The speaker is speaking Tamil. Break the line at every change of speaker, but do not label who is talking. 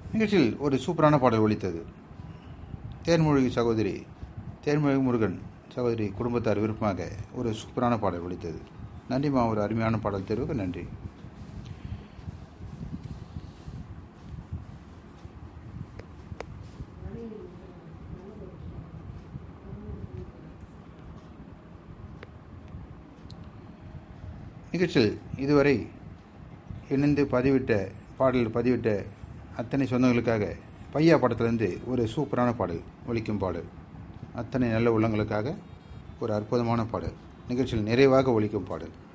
நிகழ்ச்சியில் ஒரு சூப்பரான பாடல் ஒலித்தது தேன்மொழி சகோதரி தேன்மொழி முருகன் சகோதரி குடும்பத்தார் விருப்பமாக ஒரு சூப்பரான பாடல் ஒலித்தது நன்றிம்மா ஒரு அருமையான பாடல் தேர்வுக்கு நன்றி நிகழ்ச்சியில் இதுவரை இணைந்து பதிவிட்ட பாடல் பதிவிட்ட அத்தனை சொந்தங்களுக்காக பையா படத்திலிருந்து ஒரு சூப்பரான பாடல் ஒலிக்கும் பாடல் அத்தனை நல்ல உள்ளங்களுக்காக ஒரு அற்புதமான பாடல் நிகழ்ச்சியில் நிறைவாக ஒலிக்கும் பாடல்